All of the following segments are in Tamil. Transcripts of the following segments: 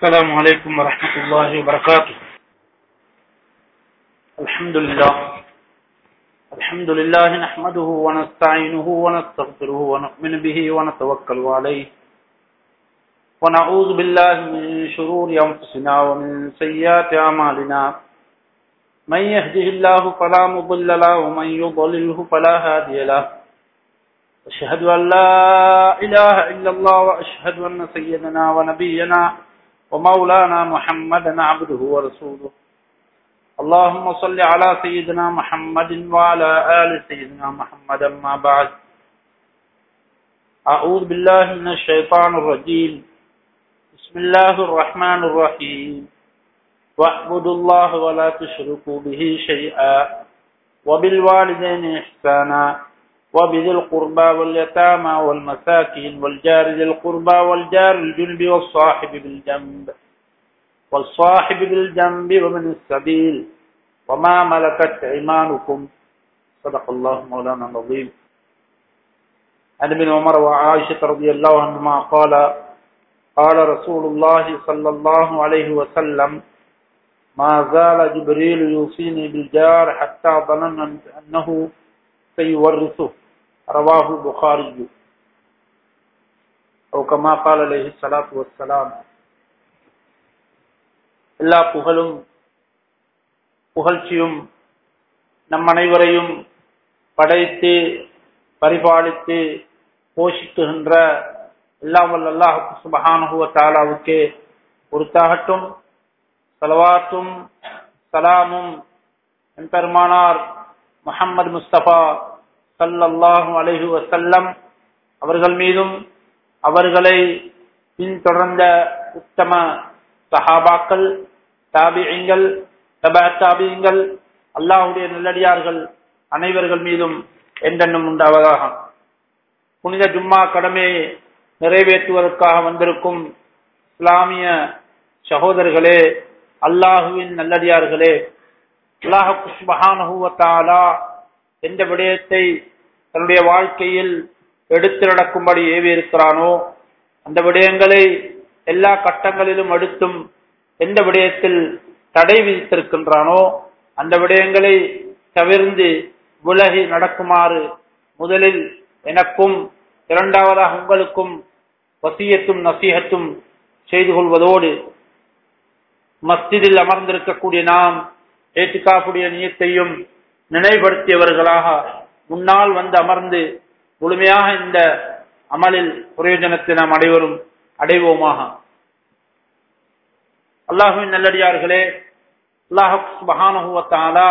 السلام عليكم ورحمة الله وبركاته الحمد لله الحمد لله نحمده ونستعينه ونستغفره ونؤمن به ونتوكل عليه ونعوذ بالله من شرور أنفسنا ومن سيئات أعمالنا من يهده الله فلا مضل له ومن يضلله فلا هادي له أشهد أن لا إله إلا الله وأشهد أن سيدنا ونبينا ومولانا محمدا عبده ورسوله اللهم صل على سيدنا محمد وعلى آل سيدنا محمد ما بعد أعوذ بالله من الشيطان الرجيم بسم الله الرحمن الرحيم واعبدوا الله ولا تشركوا به شيئا وبالوالدين إحسانا وبذي القربى واليتامى والمساكين والجار ذي القربى والجار الجنب والصاحب بالجنب والصاحب بالجنب ومن السبيل وما ملكت أيمانكم صدق الله مولانا العظيم عن ابن عمر وعائشة رضي الله عنهما قال قال رسول الله صلى الله عليه وسلم ما زال جبريل يوصيني بالجار حتى ظننت أنه سيورثه رواه البخاري أو كما قال عليه الصلاة والسلام எல்லா புகழும் புகழ்ச்சியும் நம் அனைவரையும் படைத்து பரிபாலித்து போஷிக்குகின்ற எல்லாம் வல்ல அல்லாஹ் சுபஹானுவ தாலாவுக்கே பொறுத்தாகட்டும் சலவாத்தும் சலாமும் என் பெருமானார் முஹம்மது முஸ்தபா சல்லல்லாஹு அலைஹி வசல்லம் அவர்கள் மீதும் அவர்களை பின்தொடர்ந்த உத்தம சஹாபாக்கள் தாபியங்கள் தபா தாபியங்கள் அல்லாஹுடைய நல்லடியார்கள் அனைவர்கள் மீதும் என்றென்னும் உண்டாவதாக புனித ஜும்மா கடமையை நிறைவேற்றுவதற்காக வந்திருக்கும் இஸ்லாமிய சகோதரர்களே அல்லாஹுவின் நல்லடியார்களே அல்லாஹ் குஷ்பஹானுவத்தாலா எந்த விடயத்தை தன்னுடைய வாழ்க்கையில் எடுத்து நடக்கும்படி ஏவி இருக்கிறானோ அந்த விடயங்களை எல்லா கட்டங்களிலும் எடுத்தும் எந்த விடயத்தில் தடை விதித்திருக்கின்றானோ அந்த விடயங்களை தவிர்ந்து விலகி நடக்குமாறு முதலில் எனக்கும் இரண்டாவதாக உங்களுக்கும் வசியத்தும் நசீகத்தும் செய்து கொள்வதோடு மஸ்ஜிதில் அமர்ந்திருக்கக்கூடிய நாம் ஏற்றுக்காப்புடைய நியத்தையும் நினைவுபடுத்தியவர்களாக முன்னால் வந்து அமர்ந்து முழுமையாக இந்த அமலில் பிரயோஜனத்தை நாம் அனைவரும் அடைவோமாக அல்லாஹுவின் நல்லடியார்களே அல்லாஹானுவத்தாலா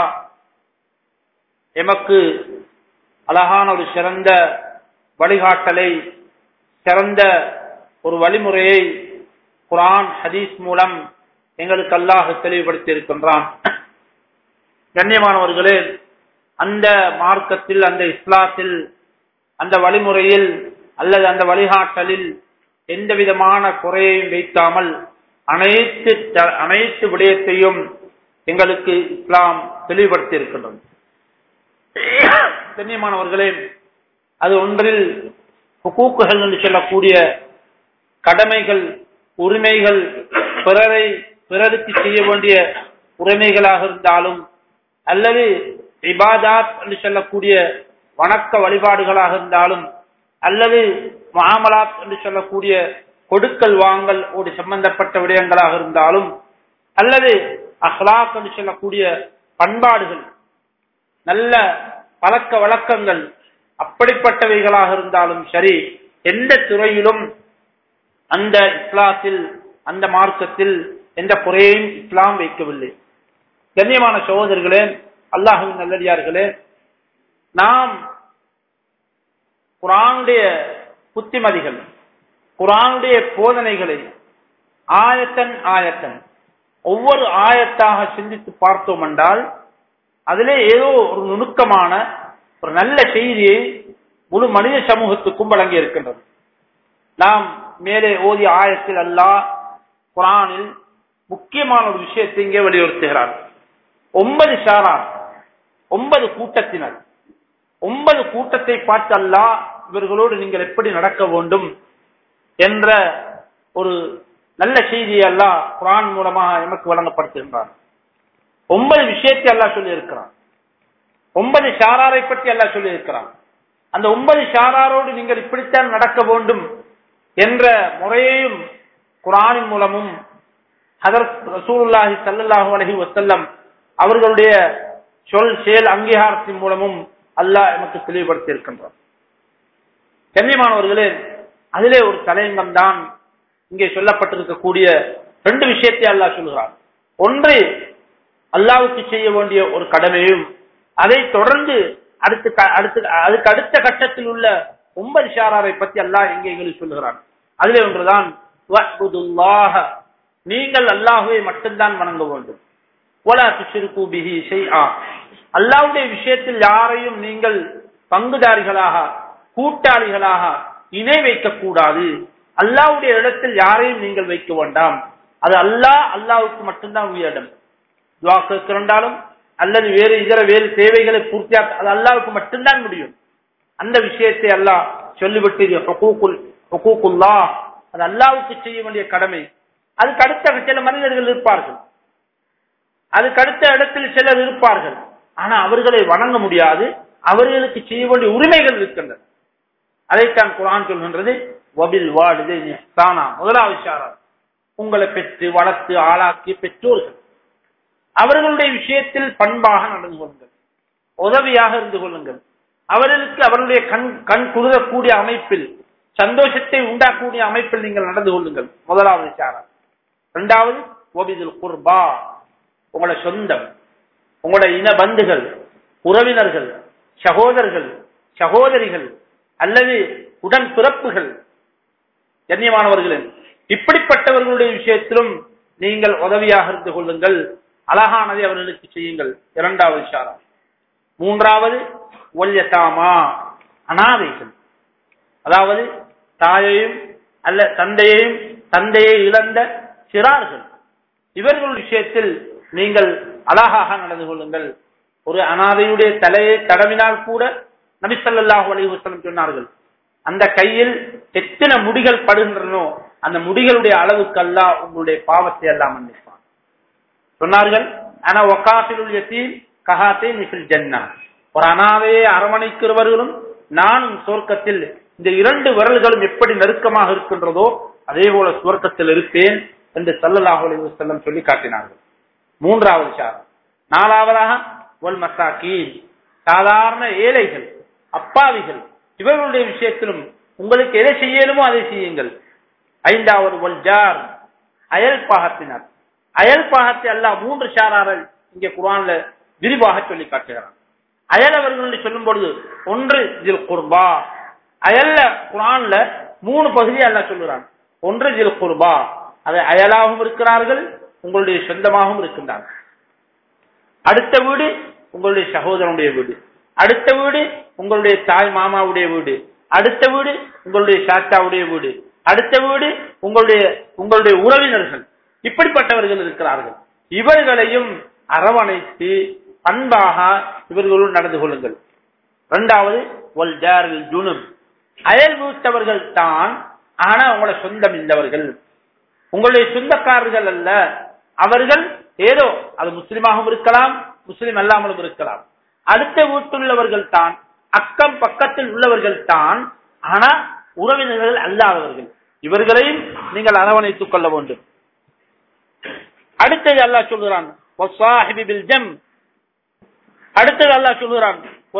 எமக்கு அழகான ஒரு சிறந்த வழிகாட்டலை சிறந்த ஒரு வழிமுறையை குரான் ஹதீஸ் மூலம் எங்களுக்கு அல்லாஹ் தெளிவுபடுத்தி இருக்கின்றான் கண்ணியமானவர்களே அந்த மார்க்கத்தில் அந்த இஸ்லாத்தில் அந்த வழிமுறையில் அல்லது அந்த வழிகாட்டலில் எந்த விதமான குறையையும் வைக்காமல் அனைத்து அனைத்து விடயத்தையும் எங்களுக்கு இஸ்லாம் தெளிவுபடுத்தி இருக்கின்றது கண்ணியமானவர்களே அது ஒன்றில் ஹுக்கூக்குகள் என்று சொல்லக்கூடிய கடமைகள் உரிமைகள் பிறரை பிறருக்கு செய்ய வேண்டிய உரிமைகளாக இருந்தாலும் அல்லது இபாதாத் என்று சொல்லக்கூடிய வணக்க வழிபாடுகளாக இருந்தாலும் அல்லது மாமலாத் என்று சொல்லக்கூடிய கொடுக்கல் வாங்கல் ஒரு சம்பந்தப்பட்ட விடயங்களாக இருந்தாலும் அல்லது அஹ்லாக் என்று சொல்லக்கூடிய பண்பாடுகள் நல்ல பழக்க வழக்கங்கள் அப்படிப்பட்டவைகளாக இருந்தாலும் சரி எந்த துறையிலும் அந்த இஸ்லாத்தில் அந்த மார்க்கத்தில் எந்த குறையையும் இஸ்லாம் வைக்கவில்லை கண்ணியமான சகோதரர்களே அல்லாஹுவின் நல்லடியார்களே நாம் குரானுடைய புத்திமதிகள் குரானுடைய போதனைகளை ஆயத்தன் ஆயத்தன் ஒவ்வொரு ஆயத்தாக சிந்தித்து பார்த்தோம் என்றால் அதிலே ஏதோ ஒரு நுணுக்கமான ஒரு நல்ல செய்தியை முழு மனித சமூகத்துக்கும் வழங்கி இருக்கின்றது நாம் மேலே ஓதிய ஆயத்தில் அல்லாஹ் குரானில் முக்கியமான ஒரு விஷயத்தை இங்கே வலியுறுத்துகிறார் ஒன்பது ஷாரார் ஒன்பது கூட்டத்தினர் ஒன்பது கூட்டத்தை பார்த்து அல்லாஹ் இவர்களோடு நீங்கள் எப்படி நடக்க வேண்டும் என்ற ஒரு நல்ல செய்தியை அல்லாஹ் குரான் மூலமாக எமக்கு வழங்கப்படுத்துகின்றான் ஒன்பது விஷயத்தை அல்லாஹ் சொல்லி இருக்கிறான் ஒன்பது ஷாராரை பற்றி அல்லாஹ் சொல்லி இருக்கிறான் அந்த ஒன்பது ஷாராரோடு நீங்கள் இப்படித்தான் நடக்க வேண்டும் என்ற முறையையும் குரானின் மூலமும் ஹதரத் ரசூலுல்லாஹி ஸல்லல்லாஹு அலைஹி வஸல்லம் அவர்களுடைய சொல் செயல் அங்கீகாரத்தின் மூலமும் அல்லாஹ் நமக்கு தெளிவுபடுத்தி இருக்கின்றார் கண்ணியமானவர்களே அதிலே ஒரு தலையங்கம் தான் இங்கே சொல்லப்பட்டிருக்கக்கூடிய ரெண்டு விஷயத்தை அல்லாஹ் சொல்கிறார் ஒன்று அல்லாவுக்கு செய்ய வேண்டிய ஒரு கடமையும் அதை தொடர்ந்து அடுத்து அடுத்து அதுக்கு அடுத்த கட்டத்தில் உள்ள ஒன்பது ஷாராரை பற்றி அல்லாஹ் இங்கே எங்களுக்கு சொல்லுகிறான் அதிலே ஒன்றுதான் நீங்கள் அல்லாஹுவை மட்டும்தான் வணங்க வேண்டும் அல்லாவுடைய விஷயத்தில் யாரையும் நீங்கள் பங்குதாரிகளாக கூட்டாளிகளாக இணை வைக்க கூடாது அல்லாவுடைய இடத்தில் யாரையும் நீங்கள் வைக்க வேண்டாம் அது அல்லாஹ் அல்லாவுக்கு மட்டும்தான் உயரிடம் துவா கேட்கிறாலும் அல்லது வேறு இதர வேறு தேவைகளை பூர்த்தியாக்க அது அல்லாவுக்கு மட்டும்தான் முடியும் அந்த விஷயத்தை அல்லாஹ் சொல்லிவிட்டு ஹொக்கூக்குல்லா அது அல்லாவுக்கு செய்ய வேண்டிய கடமை அதுக்கு அடுத்த சில மனிதர்கள் இருப்பார்கள் அதுக்கு அடுத்த இடத்தில் சிலர் இருப்பார்கள் ஆனா அவர்களை வணங்க முடியாது அவர்களுக்கு செய்ய வேண்டிய உரிமைகள் இருக்கின்றன அதைத்தான் குரான் சொல்கின்றது வபில் வாடுது தானா முதலாவது ஷாரா உங்களை பெற்று வளர்த்து ஆளாக்கிய பெற்றோர்கள் அவர்களுடைய விஷயத்தில் பண்பாக நடந்து கொள்ளுங்கள் உதவியாக இருந்து கொள்ளுங்கள் அவர்களுக்கு அவர்களுடைய கண் கண் குருகக்கூடிய அமைப்பில் சந்தோஷத்தை உண்டாக்கக்கூடிய அமைப்பில் நீங்கள் நடந்து கொள்ளுங்கள் முதலாவது சாரா இரண்டாவது ஓபிதுல் குர்பா உங்களோட சொந்தம் உங்களோட இன பந்துகள் உறவினர்கள் சகோதரர்கள் சகோதரிகள் அல்லது உடன் பிறப்புகள் கண்ணியமானவர்களே இப்படிப்பட்டவர்களுடைய விஷயத்திலும் நீங்கள் உதவியாக இருந்து கொள்ளுங்கள் அழகானதை அவர்களுக்கு செய்யுங்கள் இரண்டாவது ஷாரா மூன்றாவது ஒல்யதாமா அனாதைகள் அதாவது தாயையும் அல்ல தந்தையையும் தந்தையை இழந்த சிறார்கள் இவர்கள் விஷயத்தில் நீங்கள் அழகாக நடந்து கொள்ளுங்கள் ஒரு அனாதையுடைய தலையை தடவினால் கூட நபிசல்லாஹு அலிவசலம் சொன்னார்கள் அந்த கையில் எத்தனை முடிகள் படுகின்றனோ அந்த முடிகளுடைய அளவுக்கு அல்ல உங்களுடைய பாவத்தை எல்லாம் மன்னிப்பான் சொன்னார்கள் ஆனா ஒகாசிலுள் எத்தீல் கஹாத்தே நிசில் ஜன்னா ஒரு அனாதையை அரவணைக்கிறவர்களும் நானும் சொர்க்கத்தில் இந்த இரண்டு விரல்களும் எப்படி நெருக்கமாக இருக்கின்றதோ அதே போல சுவர்க்கத்தில் இருப்பேன் என்று சல்லல்லாஹு அலைஹி வஸல்லம் சொல்லி காட்டினார்கள் மூன்றாவது சாரம் நாலாவதாக ஒல் மசாக்கீன் சாதாரண ஏழைகள் அப்பாவிகள் இவர்களுடைய விஷயத்திலும் உங்களுக்கு எதை செய்யணுமோ அதை செய்யுங்கள் ஐந்தாவது ஒல் ஜார் அயல் பாகத்தினர் அயல் பாகத்தை அல்லாஹ் மூன்று ஷாராரல் இங்கே குரான்ல விரிவாக சொல்லி காட்டுகிறான் அயல் அவர்கள் சொல்லும் பொழுது ஒன்று ஜில் குர்பா அயல்ல குரான்ல மூணு பகுதி அல்லாஹ் சொல்லுறான் ஒன்று ஜில் குர்பா அது அயலாகவும் இருக்கிறார்கள் உங்களுடைய சொந்தமாகவும் இருக்கின்றார்கள் அடுத்த வீடு உங்களுடைய சகோதரனுடைய வீடு அடுத்த வீடு உங்களுடைய தாய் மாமாவுடைய வீடு அடுத்த வீடு உங்களுடைய சாச்சாவுடைய வீடு அடுத்த வீடு உங்களுடைய உங்களுடைய உறவினர்கள் இப்படிப்பட்டவர்கள் இருக்கிறார்கள் இவர்களையும் அரவணைத்து அன்பாக இவர்களுடன் நடந்து கொள்ளுங்கள் இரண்டாவது ஒல் ஜாரில் ஜுனும் அயல் வீட்டவர்கள் தான் ஆனா உங்களோட சொந்தம் இல்லவர்கள் உங்களுடைய சொந்தக்காரர்கள் அல்ல அவர்கள் ஏதோ அது முஸ்லிமாகவும் இருக்கலாம் முஸ்லிம் அல்லாமலும் இருக்கலாம் அடுத்த வீட்டுள்ளவர்கள் தான் அக்கம் பக்கத்தில் உள்ளவர்கள் தான் ஆனா உறவினர்கள் அல்லாதவர்கள் இவர்களையும் நீங்கள் அரவணைத்துக் கொள்ள வேண்டும் அடுத்தது அல்லாஹ் சொல்கிறான் அடுத்தது அல்லாஹ் சொல்கிறான்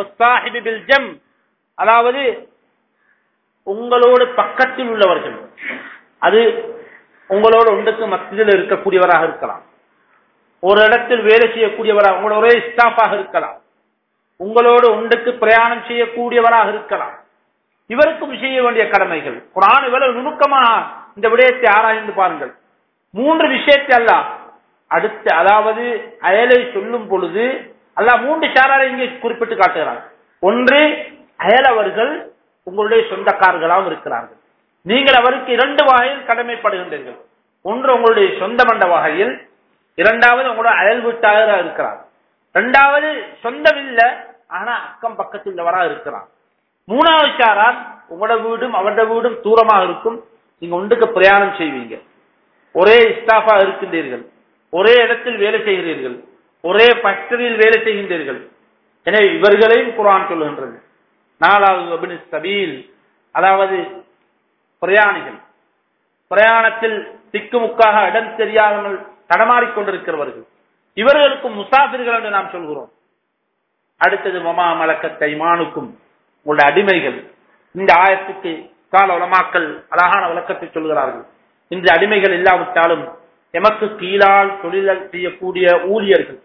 அதாவது உங்களோடு பக்கத்தில் உள்ளவர்கள் அது உங்களோட ஒன்றுக்கு மத்தியில் இருக்கக்கூடியவராக இருக்கலாம் ஒரு இடத்தில் வேலை செய்யக்கூடியவராக உங்களோட ஒரே ஸ்டாஃபாக இருக்கலாம் உங்களோடு ஒன்றுக்கு பிரயாணம் செய்யக்கூடியவராக இருக்கலாம் இவருக்கும் செய்ய வேண்டிய கடமைகள் குரான் இவ்வளவு நுணுக்கமாக இந்த விடயத்தை ஆராய்ந்து பாருங்கள் மூன்று விஷயத்தை அல்ல அடுத்து அதாவது அயலை சொல்லும் பொழுது அல்ல மூன்று சாராரை இங்கே குறிப்பிட்டு காட்டுகிறார் ஒன்று அயலவர்கள் உங்களுடைய சொந்தக்காரர்களாகவும் இருக்கிறார்கள் நீங்கள் அவருக்கு இரண்டு வகையில் கடமைப்படுகின்றீர்கள் ஒன்று உங்களுடைய சொந்த மண்ட வகையில் இரண்டாவது உங்களோட அயல் வீட்டாளராக இருக்கிறார் இரண்டாவது சொந்தம் இல்ல ஆனா அக்கம் பக்கத்தில் உள்ளவரா இருக்கிறார் மூணாவது சாரார் உங்களோட வீடும் அவரோட வீடும் தூரமாக இருக்கும் நீங்க ஒன்றுக்கு பிரயாணம் செய்வீங்க ஒரே ஸ்டாஃபா இருக்கின்றீர்கள் ஒரே இடத்தில் வேலை செய்கிறீர்கள் ஒரே ஃபேக்டரியில் வேலை செய்கின்றீர்கள் எனவே இவர்களையும் குரான் சொல்லுகின்றது நாலாவது அபின் சபீல் அதாவது பிரயாணிகள் பிரயாணத்தில் திக்குமுக்காக இடம் தெரியாமல் தடமாறிக் கொண்டிருக்கிறவர்கள் இவர்களுக்கும் முசாபிர்கள் என்று நாம் சொல்கிறோம் அடுத்தது மமா மலக்கத்தை மானுக்கும் உங்களுடைய அடிமைகள் இந்த ஆயத்துக்கு கால உலமாக்கல் அழகான விளக்கத்தை சொல்கிறார்கள் இந்த அடிமைகள் இல்லாவிட்டாலும் எமக்கு கீழால் தொழில் செய்யக்கூடிய ஊழியர்கள்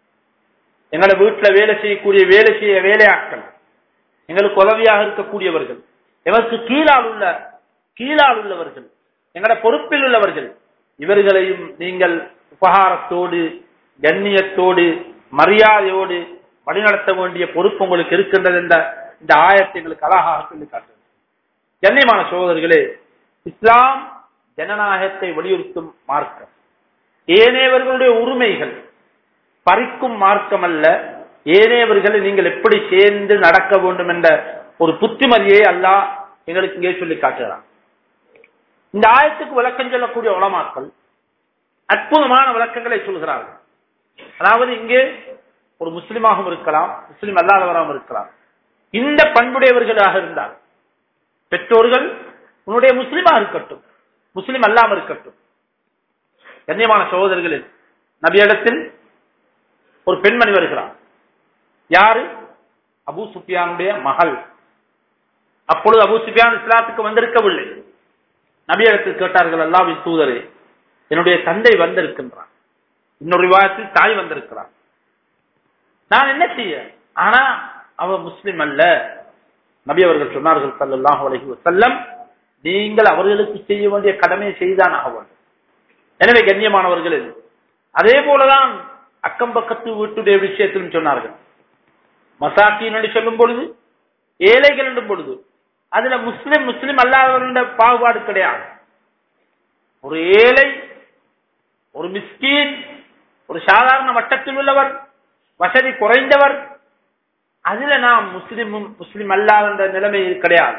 எங்களை வீட்டுல வேலை செய்யக்கூடிய வேலை செய்ய வேலையாட்கள் எங்களுக்கு உதவியாக இருக்கக்கூடியவர்கள் எமக்கு கீழால் உள்ள கீழால் உள்ளவர்கள் எங்களோட பொறுப்பில் உள்ளவர்கள் இவர்களையும் நீங்கள் உபகாரத்தோடு கண்ணியத்தோடு மரியாதையோடு வழிநடத்த வேண்டிய பொறுப்பு உங்களுக்கு இருக்கின்றது என்ற இந்த ஆயத்தை எங்களுக்கு அழகாக சொல்லி காட்டுறது கண்ணியமான சோதர்களே இஸ்லாம் ஜனநாயகத்தை வலியுறுத்தும் மார்க்கம் ஏனையவர்களுடைய உரிமைகள் பறிக்கும் மார்க்கம் அல்ல ஏனையவர்களை நீங்கள் எப்படி சேர்ந்து நடக்க வேண்டும் என்ற ஒரு புத்திமதியை அல்லாஹ் எங்களுக்கு இங்கே சொல்லி காட்டுகிறான் இந்த ஆயத்துக்கு விளக்கம் சொல்லக்கூடிய உலமாக்கள் அற்புதமான விளக்கங்களை சொல்கிறார்கள் அதாவது இங்கே ஒரு முஸ்லிமாகவும் இருக்கலாம் முஸ்லிம் அல்லாதவராகவும் இருக்கலாம் இந்த பண்புடையவர்களாக இருந்தால் பெற்றோர்கள் உன்னுடைய முஸ்லிமாக இருக்கட்டும் முஸ்லிம் அல்லாமல் இருக்கட்டும் கண்ணியமான சகோதரர்களில் நபியிடத்தில் ஒரு பெண்மணி வருகிறார் யாரு அபு சுஃபியானுடைய மகள் அப்பொழுது அபு சுஃபியான் இஸ்லாத்துக்கு வந்திருக்கவில்லை நபியிடத்தில் கேட்டார்கள் அல்லாவின் தூதரே என்னுடைய தந்தை வந்திருக்கின்றான் இன்னொரு விவாதத்தில் தாய் வந்திருக்கிறார் நான் என்ன செய்ய ஆனா அவ முஸ்லிம் அல்ல நபி அவர்கள் சொன்னார்கள் சல்லாஹூ அலஹி வசல்லம் நீங்கள் அவர்களுக்கு செய்ய வேண்டிய கடமையை செய்தான் ஆக வேண்டும் எனவே கண்ணியமானவர்கள் அதே போலதான் அக்கம் பக்கத்து வீட்டுடைய விஷயத்திலும் சொன்னார்கள் மசாக்கின் என்று சொல்லும் பொழுது ஏழைகள் என்றும் பொழுது அதுல முஸ்லிம் முஸ்லிம் அல்லாதவர்களுடைய பாகுபாடு கிடையாது ஒரு ஏழை ஒரு மிஸ்கீன் ஒரு சாதாரண மட்டத்தில் உள்ளவர் வசதி குறைந்தவர் அதுல நாம் முஸ்லிமும் முஸ்லிம் அல்லாத என்ற நிலைமை கிடையாது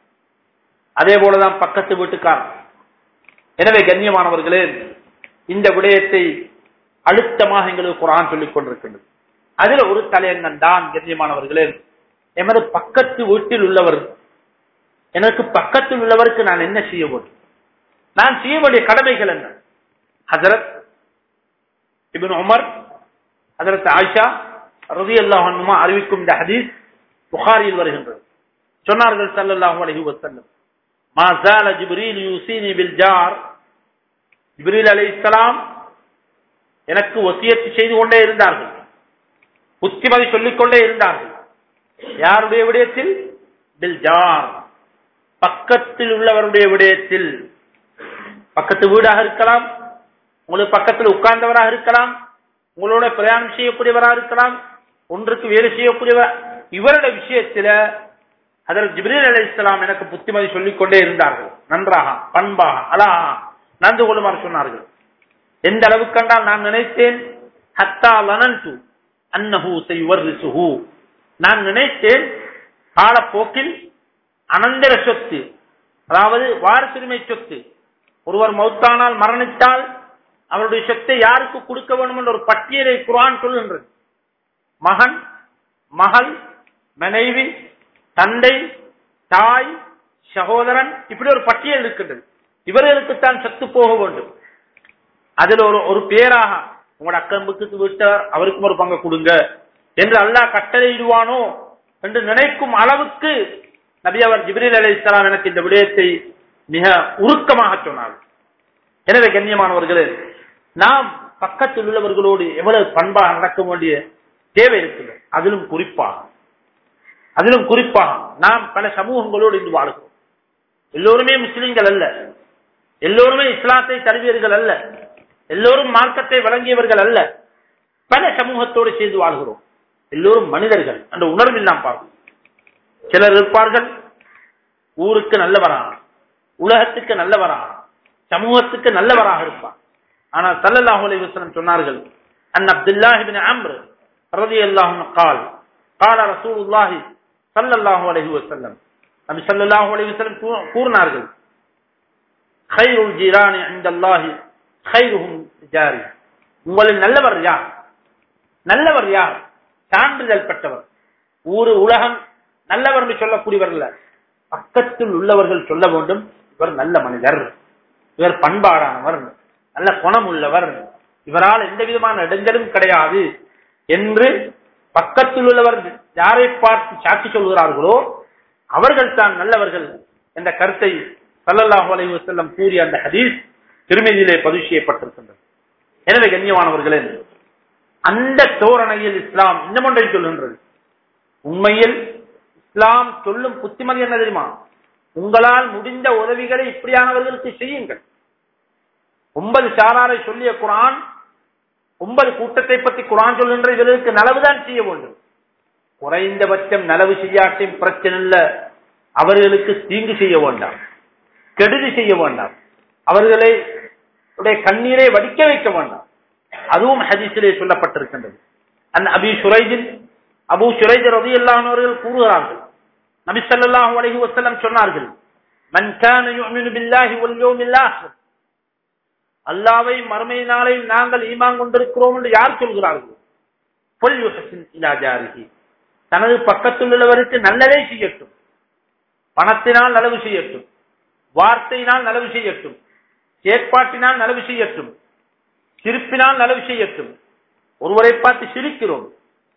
அதே போலதான் பக்கத்து வீட்டுக்காரன் எனவே கண்ணியமானவர்களே இந்த விடயத்தை அழுத்தமாக எங்களுக்கு குரான் சொல்லிக் கொண்டிருக்கின்றது அதுல ஒரு தலையங்கம் தான் கண்ணியமானவர்களே எமது பக்கத்து வீட்டில் உள்ளவர் எனக்கு பக்கத்தில் உள்ளவருக்கு நான் என்ன செய்ய வேண்டும் நான் செய்ய வேண்டிய கடமைகள் என்ன ஹசரத் இபின் உமர் ஹசரத் ஆயிஷா ரவி அல்லாஹ் அறிவிக்கும் இந்த ஹதீஸ் புகாரியில் வருகின்றது சொன்னார்கள் சல்லல்லாஹு அலைஹி வஸல்லம் மா زال ஜிப்ரீல் யூசினி பில் ஜார் ஜிப்ரீல் அலைஹிஸ்ஸலாம் எனக்கு வசியத்து செய்து கொண்டே இருந்தார்கள் புத்திமதி சொல்லிக் கொண்டே இருந்தார்கள் யாருடைய விடயத்தில் பில் ஜார் பக்கத்தில் உள்ளவருடைய விடயத்தில் பக்கத்து வீடாக இருக்கலாம் உங்களுக்கு பக்கத்தில் உட்கார்ந்தவராக இருக்கலாம் உங்களோட பிரயாணம் செய்யக்கூடியவராக இருக்கலாம் ஒன்றுக்கு வேலை செய்யக்கூடியவர் இவருடைய விஷயத்தில அதற்கு ஜிப்ரீல் அலி இஸ்லாம் எனக்கு புத்திமதி சொல்லிக் கொண்டே இருந்தார்கள் நன்றாக பண்பாக அழகா நன்கு கொள்ளுமாறு சொன்னார்கள் எந்த அளவுக்கு கண்டால் நான் நினைத்தேன் ஹத்தா லனன்து அன்னஹு செய்வர்ரிசுஹு நான் நினைத்தேன் காலப்போக்கில் அனந்தர சொத்து அதாவது வாரசுரிமை சொத்து ஒருவர் மௌத்தானால் மரணித்தால் அவருடைய சொத்தை யாருக்கு கொடுக்க வேண்டும் என்ற ஒரு பட்டியலை குரான் சொல்லுகின்றது மகன் மகள் மனைவி தந்தை தாய் சகோதரன் இப்படி ஒரு பட்டியல் இருக்கின்றது இவர்களுக்குத்தான் சத்து போக வேண்டும் அதில் ஒரு ஒரு பேராக உங்களோட அக்கம்புக்கு விட்டார் அவருக்கும் ஒரு பங்கு கொடுங்க என்று அல்லாஹ் கட்டளையிடுவானோ என்று நினைக்கும் அளவுக்கு நபி அவர் ஜிப்ரீல் அலி இஸ்லாம் எனக்கு இந்த விடயத்தை மிக உருக்கமாக சொன்னார் எனவே கண்ணியமானவர்களே நாம் பக்கத்தில் உள்ளவர்களோடு எவ்வளவு பண்பாக நடக்க வேண்டிய தேவை இருக்குது அதிலும் குறிப்பாக அதிலும் குறிப்பாக நாம் பல சமூகங்களோடு இன்று வாழ்கிறோம் எல்லோருமே முஸ்லிம்கள் அல்ல எல்லோருமே இஸ்லாத்தை தழுவியவர்கள் அல்ல எல்லோரும் மார்க்கத்தை வழங்கியவர்கள் அல்ல பல சமூகத்தோடு சேர்ந்து வாழ்கிறோம் எல்லோரும் மனிதர்கள் அந்த உணர்வில் நாம் பார்க்கிறோம் சிலர் இருப்பார்கள் ஊருக்கு நல்லவராக உலகத்துக்கு நல்லவராக சமூகத்துக்கு நல்லவராக இருப்பார் ஆனால் சல்லல்லாஹு அலைஹி வஸல்லம் சொன்னார்கள் அன் அப்துல்லாஹ் இப்னு அம்ர் ரலியல்லாஹு அன்ஹு قال قال رسول الله صلى الله عليه وسلم நபி ஸல்லல்லாஹு அலைஹி வஸல்லம் கூறினார்கள் خير الجيران عند الله ஹைருஹும் ஜாரி உங்களில் நல்லவர் யார் நல்லவர் யார் சான்றிதழ் பெற்றவர் ஊரு உலகம் நல்லவர் என்று சொல்லக்கூடியவர்கள் பக்கத்தில் உள்ளவர்கள் சொல்ல வேண்டும் இவர் நல்ல மனிதர் இவர் பண்பாடானவர் நல்ல குணம் உள்ளவர் இவரால் எந்த விதமான இடைஞ்சலும் கிடையாது என்று பக்கத்தில் உள்ளவர் யாரை பார்த்து சாட்சி சொல்கிறார்களோ அவர்கள் தான் நல்லவர்கள் என்ற கருத்தை சல்லல்லாஹு அலைஹி வஸல்லம் கூறிய அந்த ஹதீஸ் திருமதியிலே பதிவு செய்யப்பட்டிருக்கின்றது எனவே கண்ணியமானவர்களே அந்த தோரணையில் இஸ்லாம் இன்னும் ஒன்றை சொல்கின்றது உண்மையில் இஸ்லாம் சொல்லும் புத்திமதி என்ன தெரியுமா உங்களால் முடிந்த உதவிகளை இப்படியானவர்களுக்கு செய்யுங்கள் ஒன்பது சாராரை சொல்லிய குரான் ஒன்பது கூட்டத்தை பற்றி குரான் சொல்கின்ற இவர்களுக்கு நலவுதான் செய்ய வேண்டும் குறைந்தபட்சம் நலவு செய்யாட்டையும் பிரச்சனை இல்ல அவர்களுக்கு தீங்கு செய்ய வேண்டாம் கெடுதி செய்ய வேண்டாம் அவர்களை உடைய கண்ணீரை வடிக்க வைக்க வேண்டாம் அதுவும் ஹதீஸிலே சொல்லப்பட்டிருக்கின்றது அந்த அபி சுரைஜின் அபு சுரைஜ் ரதி அவர்கள் கூறுகிறார்கள் நபி ஸல்லல்லாஹு அலைஹி வஸல்லம் சொன்னார்கள் மன் கான யுமினு பில்லாஹி வல் யௌமில் ஆஹிர் அல்லாவை மறுமை நாளில் நாங்கள் ஈமான் கொண்டிருக்கிறோம் என்று யார் சொல்கிறார்கள் பொல் யுஹசின் இலா ஜாரிஹி தனது பக்கத்தில் உள்ளவருக்கு நல்லதே செய்யட்டும் பணத்தினால் நலவு செய்யட்டும் வார்த்தையினால் நலவு செய்யட்டும் செயற்பாட்டினால் நலவு செய்யட்டும் சிரிப்பினால் நலவு செய்யட்டும் ஒருவரை பார்த்து சிரிக்கிறோம்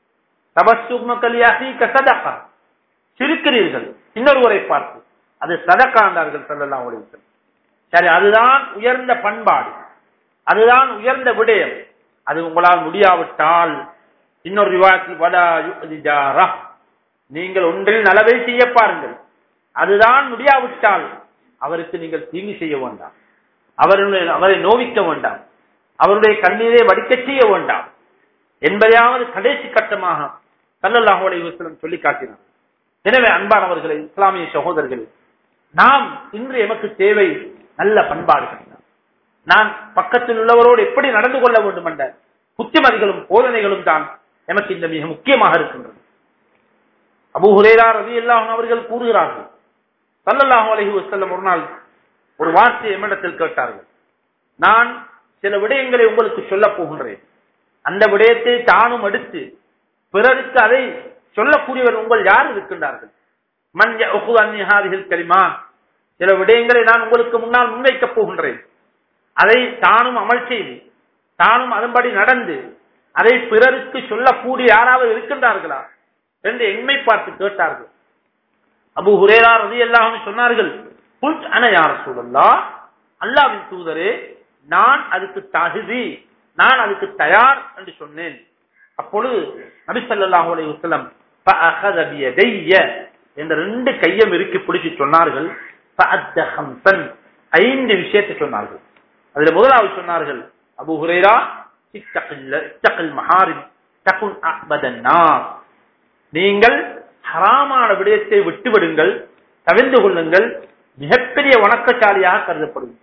தபசுமக்கலியாகி சதகா சிரிக்கிறீர்கள் இன்னொருவரை பார்த்து அது சதக்கா என்றார்கள் சொல்லலாம் உலகத்தில் சரி அதுதான் உயர்ந்த பண்பாடு அதுதான் உயர்ந்த விடயம் அது உங்களால் முடியாவிட்டால் இன்னொரு விவாதத்தில் வடா யுக்திஜாரா நீங்கள் ஒன்றில் நலவை செய்ய பாருங்கள் அதுதான் முடியாவிட்டால் அவருக்கு நீங்கள் தீங்கு செய்ய வேண்டாம் அவருடைய அவரை நோவிக்க வேண்டாம் அவருடைய கண்ணீரை வடிக்கச் செய்ய வேண்டாம் என்பதையாவது கடைசி கட்டமாக சல்லல்லாஹு அலைஹி வஸல்லம் சொல்லி காட்டினார் எனவே அன்பானவர்களே இஸ்லாமிய சகோதரர்களே நாம் இன்று எமக்கு தேவை நல்ல பண்பாடுகள் நான் பக்கத்தில் உள்ளவரோடு எப்படி நடந்து கொள்ள வேண்டும் என்ற புத்திமதிகளும் போதனைகளும் தான் எனக்கு இந்த மிக முக்கியமாக இருக்கின்றது அபு ஹுரேரா ரவி அல்லாஹ் அவர்கள் கூறுகிறார்கள் சல்லல்லாஹு அலைஹி வஸல்லம் ஒரு நாள் ஒரு வார்த்தையை எம்மிடத்தில் கேட்டார்கள் நான் சில விடயங்களை உங்களுக்கு சொல்லப் போகின்றேன் அந்த விடயத்தை தானும் எடுத்து பிறருக்கு அதை சொல்லக்கூடியவர் உங்கள் யார் இருக்கின்றார்கள் மன் யஅகுது அன்னி ஹாதிஹில் கலிமா சில விடயங்களை நான் உங்களுக்கு முன்னால் முன்வைக்கப் போகின்றேன் அதை தானும் அமல் செய்து தானும் அதன்படி நடந்து அதை பிறருக்கு சொல்லக்கூடிய யாராவது இருக்கின்றார்களா என்று எண்மை பார்த்து கேட்டார்கள் அபு ஹுரேரா ரதி எல்லாம் சொன்னார்கள் புல் அன யார சூழல்லா அல்லாவின் தூதரே நான் அதுக்கு தகுதி நான் அதுக்கு தயார் என்று சொன்னேன் அப்பொழுது நபி ஸல்லல்லாஹு அலைஹி வஸல்லம் ஃபஅഖத பியதைய என்ற ரெண்டு கையம் இறுக்கி பிடிச்சு சொன்னார்கள் ஃபஅத்த ஹம்சன் ஐந்து விஷயத்தை சொன்னார்கள் அதுல முதலாவது சொன்னார்கள் அபு ஹுரைரா இத்தகில் இத்தகில் மஹாரிம் தகுன் அஹ்பதன் நாஸ் நீங்கள் ஹராமான விடயத்தை விட்டுவிடுங்கள் தவிர்ந்து கொள்ளுங்கள் மிகப்பெரிய வணக்கசாலியாக கருதப்படுங்கள்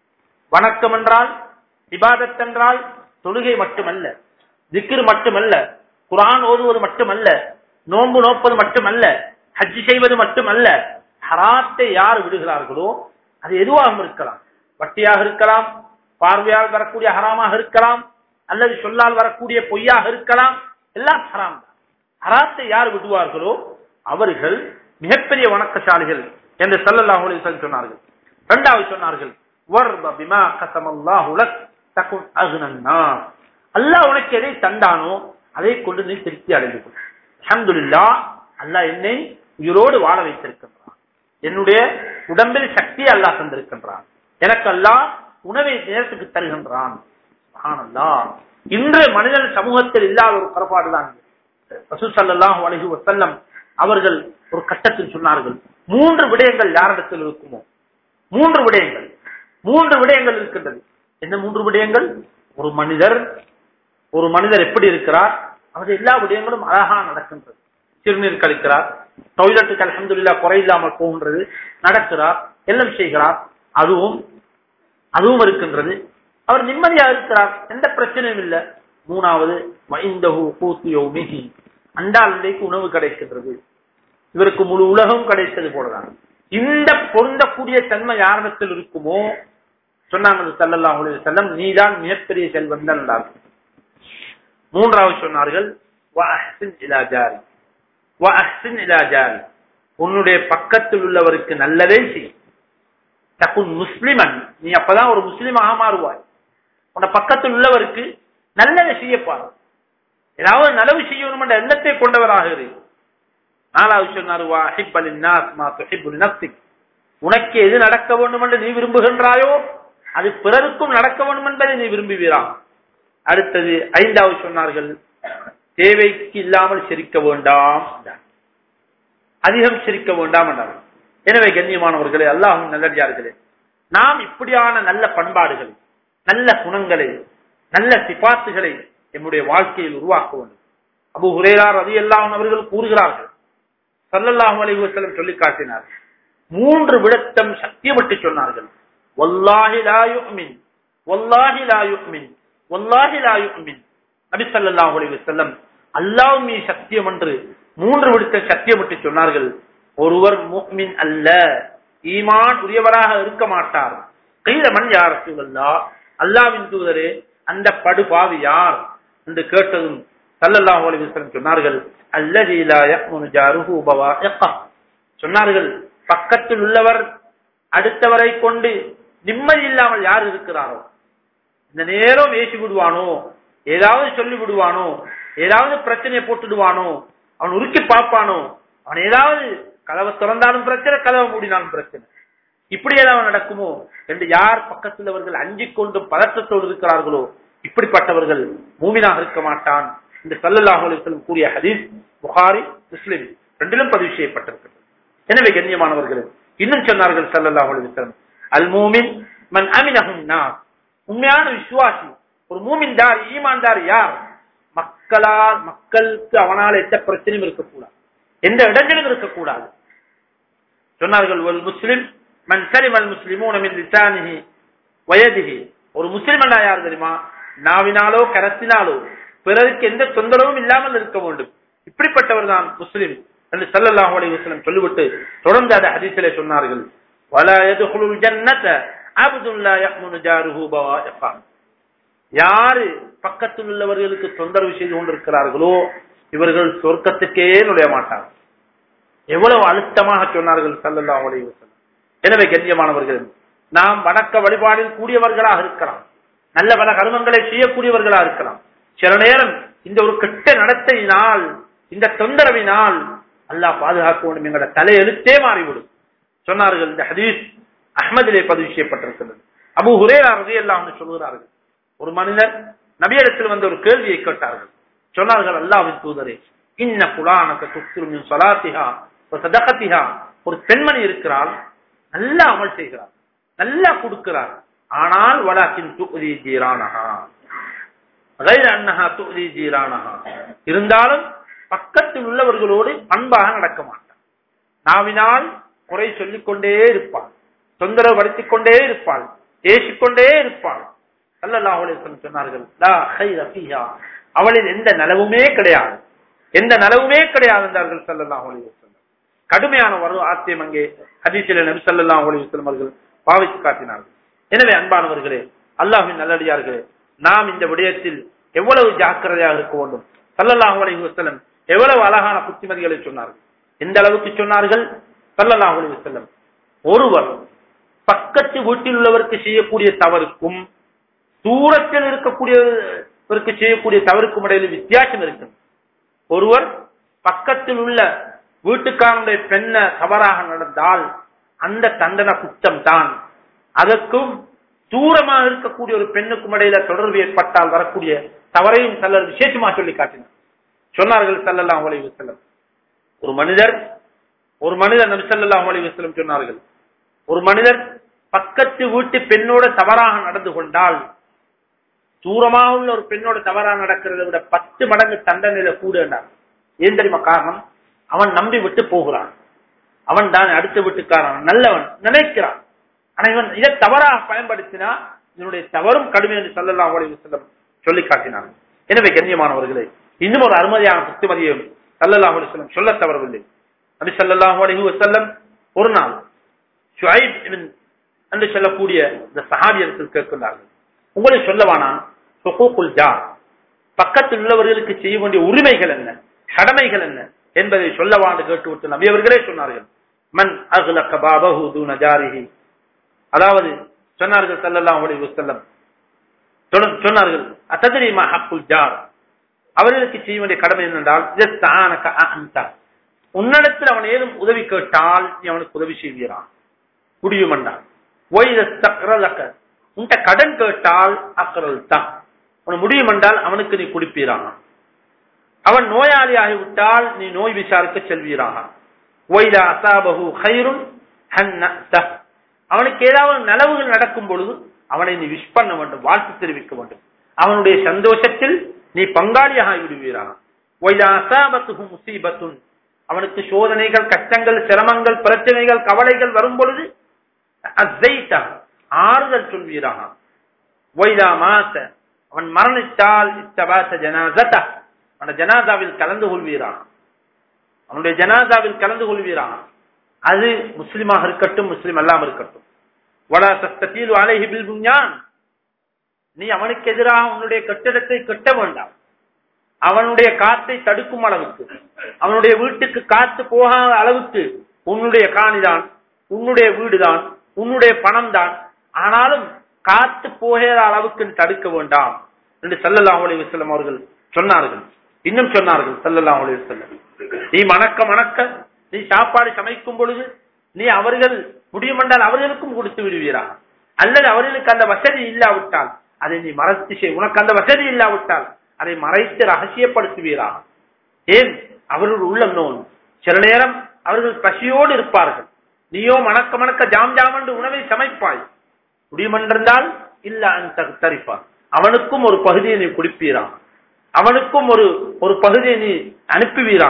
வணக்கம் என்றால் இபாதத் என்றால் தொழுகை மட்டுமல்ல திக்ர் மட்டுமல்ல குரான் ஓதுவது மட்டுமல்ல நோன்பு நோப்பது மட்டுமல்ல ஹஜ்ஜி செய்வது மட்டுமல்ல ஹராத்தை யார் விடுகிறார்களோ அது எதுவாகவும் இருக்கலாம் வட்டியாக இருக்கலாம் பார்வையால் வரக்கூடிய ஹராமாக இருக்கலாம் அல்லது சொல்லால் வரக்கூடிய பொய்யாக இருக்கலாம் எல்லாம் ஹராம் தான் ஹராத்தை யார் விடுவார்களோ அவர்கள் மிகப்பெரிய வணக்கசாலிகள் என்று சல்லல்லாஹு அலைஹி வஸல்லம் சொன்னார்கள் இரண்டாவது சொன்னார்கள் வர்ப பிமா கஸமல்லாஹு லக் தகுன் அக்னன் நாஸ் அல்லாஹ் உனக்கு எதை தந்தானோ அதை கொண்டு நீ திருப்தி அடைந்து கொள் அல்ஹம்துலில்லாஹ் அல்லாஹ் என்னை உயிரோடு வாழ வைத்திருக்கின்றான் என்னுடைய உடம்பில் சக்தியை அல்லாஹ் தந்திருக்கின்றான் எனக்கு அல்லாஹ் உணவை நேரத்துக்கு தருகின்றான் சுப்ஹானல்லாஹ் இன்று மனிதன் சமூகத்தில் இல்லாத ஒரு குறைபாடுதான் ரசூல் ஸல்லல்லாஹு அலைஹி வஸல்லம் அவர்கள் ஒரு கட்டத்தில் சொன்னார்கள் மூன்று விடயங்கள் யாரிடத்தில் இருக்குமோ மூன்று விடயங்கள் மூன்று விடயங்கள் இருக்கின்றது என்ன மூன்று விடயங்கள் ஒரு மனிதர் ஒரு மனிதர் எப்படி இருக்கிறார் அவர் எல்லா விடயங்களும் அழகா நடக்கின்றது சிறுநீர் கழிக்கிறார் டாய்லெட்டுக்கு அலமதுல்லா குறை இல்லாமல் போகின்றது நடக்கிறார் எல்லாம் செய்கிறார் அதுவும் அதுவும் இருக்கின்றது அவர் நிம்மதியா இருக்கிறார் எந்த பிரச்சனையும் இல்லை மூணாவது வைந்தஹு கூத்தியோ மிகி அண்டாளுடைக்கு உணவு கிடைக்கின்றது இவருக்கு முழு உலகம் கிடைத்தது போலதான் இந்த பொருந்தக்கூடிய தன்மை யாரிடத்தில் இருக்குமோ சொன்னாங்க சல்லல்லாஹு அலைஹி வஸல்லம் நீதான் மிகப்பெரிய செல்வந்தன் என்றார்கள் மூன்றாவது சொன்னார்கள் வஅஹ்சின் இலா ஜாரி வஅஹ்சின் இலா ஜாரி உன்னுடைய பக்கத்தில் உள்ளவருக்கு நல்லதே செய் தகுன் முஸ்லிமன் நீ அப்பதான் ஒரு முஸ்லிமாக மாறுவாய் உன்னை பக்கத்தில் உள்ளவருக்கு நல்லதை செய்யப்பாரு ஏதாவது நலவு செய்யணும் என்ற எண்ணத்தை கொண்டவராக இரு நாலாவது சொன்னார் வா ஹிப்பலின் நாஸ் மா துஹிப்புல் நஃப்சிக் உனக்கு எது நடக்க வேண்டும் என்று நீ விரும்புகின்றாயோ அது பிறருக்கும் நடக்க வேண்டும் என்பதை நீ விரும்புவீராம் அடுத்தது ஐந்தாவது சொன்னார்கள் தேவைக்கு இல்லாமல் சிரிக்க வேண்டாம் என்றார். அதிகம் சிரிக்க வேண்டாம் என்றார் எனவே கண்ணியமானவர்களே அல்லாஹும் நல்லடியார்களே நாம் இப்படியான நல்ல பண்பாடுகளை நல்ல குணங்களை நல்ல சிபாத்துகளை நம்முடைய வாழ்க்கையில் உருவாக்க வேண்டும் அபு ஹுரேரார் ரதி அல்லாஹ் அவர்கள் கூறுகிறார்கள் சல்லல்லாஹு அலைஹி வஸல்லம் சொல்லி காட்டினார் மூன்று விடத்தம் சத்தியமிட்டு சொன்னார்கள் வல்லாஹி லா யுமின் வல்லாஹி லா யுமின் வல்லாஹி லா யுமின் நபி ஸல்லல்லாஹு அலைஹி வஸல்லம் அல்லாஹ் மீ சத்தியம் என்று மூன்று விடுத்த சத்தியமிட்டு சொன்னார்கள் ஒருவர் முஃமின் அல்ல ஈமான் உரியவராக இருக்க மாட்டார் கையில மண் யார் ரசூலல்லாஹ் அல்லாஹ்வின் தூதரே அந்த படுபாவி யார் என்று கேட்டதும் சல்லல்லாஹு அலைஹி வஸல்லம் சொன்னார்கள் அல்லதி லா யஹ்முனு ஜாருஹு பவாயிகா சொன்னார்கள் பக்கத்தில் உள்ளவர் அடுத்தவரை கொண்டு நிம்மதி இல்லாமல் யார் இருக்கிறாரோ இந்த நேரம் ஏசி விடுவானோ ஏதாவது சொல்லி விடுவானோ ஏதாவது பிரச்சனையை போட்டுடுவானோ அவன் உருக்கி பார்ப்பானோ அவன் ஏதாவது கதவை திறந்தாலும் பிரச்சனை கதவை மூடினாலும் பிரச்சனை இப்படி ஏதாவது நடக்குமோ என்று யார் பக்கத்தில் அவர்கள் அஞ்சிக் கொண்டு பதற்றத்தோடு இருக்கிறார்களோ இப்படிப்பட்டவர்கள் மூமினாக இருக்க மாட்டான் இந்த சல்லல்லாஹு அலைஹி வஸல்லம் கூறிய ஹதீஸ் புகாரி முஸ்லிம் ரெண்டிலும் பதிவு செய்யப்பட்டிருக்கிறது எனவே கண்ணியமானவர்கள் இன்னும் சொன்னார்கள் சல்லல்லாஹு அலைஹி வஸல்லம் அல் மூமின் மன் அமினஹும் நாஸ் உண்மையான விசுவாசி ஒரு மூமின்தார் ஈமான்தார் யார் மக்களால் மக்களுக்கு அவனால் எந்த பிரச்சனையும் இருக்கக்கூடாது எந்த இடங்களிலும் இருக்கக்கூடாது சொன்னார்கள் ஒரு முஸ்லிம் மன் சரிமல் முஸ்லிமூன மின் லிசானிஹி வயதிஹி ஒரு முஸ்லிம் அல்லா யார் தெரியுமா நாவினாலோ கரத்தினாலோ பிறருக்கு எந்த தொந்தரவும் இல்லாமல் இருக்க வேண்டும் இப்படிப்பட்டவர் தான் முஸ்லிம் என்று சல்லல்லாஹு அலைஹி வஸல்லம் சொல்லிவிட்டு தொடர்ந்து அதை ஹதீஸிலே சொன்னார்கள் வலா யதுகுலுல் ஜன்னத அப்துல் லா யஹ்முனு ஜாருஹு பவாயிகா யாரு பக்கத்தில் உள்ளவர்களுக்கு தொந்தரவு செய்து கொண்டிருக்கிறார்களோ இவர்கள் சொர்க்கத்துக்கே நுழைய மாட்டார்கள் எவ்வளவு அழுத்தமாக சொன்னார்கள் சல்லல்லாஹு அலைஹி வஸல்லம் எனவே கண்ணியமானவர்கள் நாம் வணக்க வழிபாடில் கூடியவர்களாக இருக்கலாம் நல்ல பல கர்மங்களை செய்யக்கூடியவர்களாக இருக்கலாம் சில நேரம் இந்த ஒரு கெட்ட நடத்தையினால் இந்த தொந்தரவினால் அல்லாஹ் பாதுகாக்க வேண்டும் எங்களோட தலையெழுத்தே மாறிவிடும் சொன்னார்கள் இந்த ஹதீஸ் அஹ்மதிலே பதிவு செய்யப்பட்டிருக்கிறது அபு ஹுரேரா ரலியல்லாஹு அன்ஹு சொல்கிறார்கள் ஒரு மனிதர் நபியிடத்தில் வந்த ஒரு கேள்வியை கேட்டார்கள் சொன்னார்கள் அல்லாஹ்வின் தூதரே இன்ன புலானக துக்திரு மின் ஸலாத்திஹா வ ஸதகத்திஹா ஒரு பெண்மணி இருக்கிறாள் நல்லா அமல் செய்கிறார் நல்லா கொடுக்கிறார் ஆனால் வலாக்கின் துக்தி ஜீரானஹா غير அன்னஹா துக்தி ஜீரானஹா இருந்தாலும் பக்கத்தில் உள்ளவர்களோடு அன்பாக நடக்க மாட்டார் நாவினால் குறை சொல்லிக் கொண்டே இருப்பாள் தொந்தரவு படுத்திக் கொண்டே இருப்பாள் ஏசிக்கொண்டே இருப்பாள் சல்லல்லாஹு அலைஹி வஸல்லம் சொன்னார்கள் லா கைர ஃபீஹா அவளில் எந்த நலவுமே கிடையாது எந்த நலவுமே கிடையாது என்றார்கள் சல்லல்லாஹு அலைஹி வஸல்லம் கடுமையான ஒரு ஆத்தியம் அங்கே ஹதீஸில் நபி ஸல்லல்லாஹு அலைஹி வஸல்லம் அவர்கள் பாவித்து காட்டினார்கள் எனவே அன்பானவர்களே அல்லாஹ்வின் நல்லடியார்களே நாம் இந்த விடயத்தில் எவ்வளவு ஜாக்கிரதையாக இருக்க வேண்டும் சல்லல்லாஹு அலைஹி வஸல்லம் எவ்வளவு அழகான புத்திமதிகளை சொன்னார்கள் எந்த அளவுக்கு சொன்னார்கள் சல்லல்லாஹு அலைஹி வஸல்லம் ஒருவர் பக்கத்து வீட்டில் உள்ளவருக்கு செய்யக்கூடிய தவறுக்கும் தூரத்தில் இருக்கக்கூடியவருக்கு செய்யக்கூடிய தவறுக்கும் இடையில வித்தியாசம் இருக்கு ஒருவர் பக்கத்தில் உள்ள வீட்டுக்காரனுடைய பெண்ண தவறாக நடந்தால் அந்த தண்டனை குற்றம் தான் அதற்கும் தூரமாக இருக்கக்கூடிய ஒரு பெண்ணுக்கும் இடையில தொடர்பு ஏற்பட்டால் வரக்கூடிய தவறையும் சிலர் விசேஷமா சொல்லி காட்டினார் சொன்னார்கள் சல்லல்லாஹு அலைஹி வஸல்லம் ஒரு மனிதர் ஒரு மனிதர் நபி ஸல்லல்லாஹு அலைஹி வஸல்லம் சொன்னார்கள் ஒரு மனிதர் பக்கத்து வீட்டு பெண்ணோட தவறாக நடந்து கொண்டால் தூரமாக உள்ள ஒரு பெண்ணோட தவறாக நடக்கிறதை விட பத்து மடங்கு தண்டனையில கூட ஏன் தெரியுமா காரணம் அவன் நம்பி விட்டு போகிறான் அவன் தான் அடுத்த வீட்டுக்காரன் நல்லவன் நினைக்கிறான் ஆனா இவன் இதை தவறாக பயன்படுத்தினா இதனுடைய தவறும் கடுமை என்று சல்லல்லாஹு அலைஹி வஸல்லம் சொல்லி காட்டினான் எனவே கண்ணியமானவர்களே இன்னும் ஒரு அருமதியான புத்திமதியும் சல்லல்லாஹு அலைஹி வஸல்லம் சொல்ல தவறவில்லை நபி ஸல்லல்லாஹு அலைஹி வஸல்லம் ஒரு நாள் ஷுஐப் இப்ன் என்று சொல்லக்கூடிய இந்த சஹாபியர்கள் கேட்கின்றார்கள் உங்களை சொல்லவானா சுகூக்குல் ஜார் பக்கத்தில் உள்ளவர்களுக்கு செய்ய வேண்டிய உரிமைகள் என்ன கடமைகள் என்ன என்பதை சொல்லவான்னு கேட்டுவிட்டு நபி அவர்களே சொன்னார்கள் மன் அகுலக்க பாபஹு தூன ஜாரிஹி அதாவது சொன்னார்கள் ஸல்லல்லாஹு அலைஹி வஸல்லம் சொன்ன- சொன்னார்கள் அத்ததரிமா ஹக்குல் ஜார் அவர்களுக்கு செய்ய வேண்டிய கடமை என்னென்றால் இதஸ்தானக அன்த உன்னிடத்தில் அவன் ஏதும் உதவி கேட்டால் நீ அவனுக்கு உதவி செய்கிறான் முடியும் என்றால் ஒய்தஸ்தக்ரலக்க உன்கிட்ட கடன் கேட்டால் அக்கரல் தான் அவன் முடியும் என்றால் அவனுக்கு நீ கொடுப்பீரான் அவன் நோயாளி ஆகிவிட்டால் நீ நோய் விசாரிக்க செல்வீராக ஒய்தா அசாபஹு ஹைருன் ஹன்னத்தஹ். அவனுக்கு ஏதாவது நலவுகள் நடக்கும் பொழுது அவனை நீ விஷ் பண்ண வேண்டும் வாழ்த்து தெரிவிக்க வேண்டும் அவனுடைய சந்தோஷத்தில் நீ பங்காளியாக விடுவீராக ஒய்தா அசாபத்துஹு முசீபத்துன் அவனுக்கு சோதனைகள் கஷ்டங்கள் சிரமங்கள் பிரச்சனைகள் கவலைகள் வரும் பொழுது அஸ்ஸைத்தா, ஆறுதல் சொல்வீராக ஒய்தா மாத்த அவன் மரணித்தால் இத்தபாத்த ஜனாசத்தா அந்த ஜனாதாவில் கலந்து கொள்வீரான் அவனுடைய ஜனாதாவில் கலந்து கொள்வீரான் அது முஸ்லிமாக இருக்கட்டும் முஸ்லிம் அல்லாம இருக்கட்டும் வலா தஸ்தீலு அலைஹி பில் புஞ்ஞான் நீ அவனுக்கு எதிராக உன்னுடைய கட்டிடத்தை கட்ட வேண்டாம் அவனுடைய காத்தை தடுக்கும் அளவுக்கு அவனுடைய வீட்டுக்கு காத்து போகாத அளவுக்கு உன்னுடைய காணிதான் உன்னுடைய வீடுதான் உன்னுடைய பணம் தான் ஆனாலும் காத்து போகிற அளவுக்கு நீ தடுக்க வேண்டாம் என்று ஸல்லல்லாஹு அலைஹி வஸல்லம் அவர்கள் சொன்னார்கள் இன்னும் சொன்னார்கள் ஸல்லல்லாஹு அலைஹி வஸல்லம் நீ மணக்க மணக்க நீ சாப்பாடு சமைக்கும் பொழுது நீ அவர்கள் முடியுமென்றால் அவர்களுக்கும் கொடுத்து விடுவீரா அல்லது அவர்களுக்கு அந்த வசதி இல்லாவிட்டால் அதை நீ மறைத்து செய் உனக்கு அந்த வசதி இல்லாவிட்டால் அதை மறைத்து ரகசியப்படுத்துவீரா ஏன் அவர்கள் உள்ளம் நோன் சில நேரம் அவர்கள் பசியோடு இருப்பார்கள் நீயோ மணக்க மணக்க ஜாம் ஜாம் என்று உணவை சமைப்பாய் முடியுமென்றிருந்தால் இல்ல அந்த தரிப்பார் அவனுக்கும் ஒரு பகுதியை நீ குடிப்பீரா அவனுக்கும் ஒரு ஒரு பகுதியை நீ அனுப்புவீரா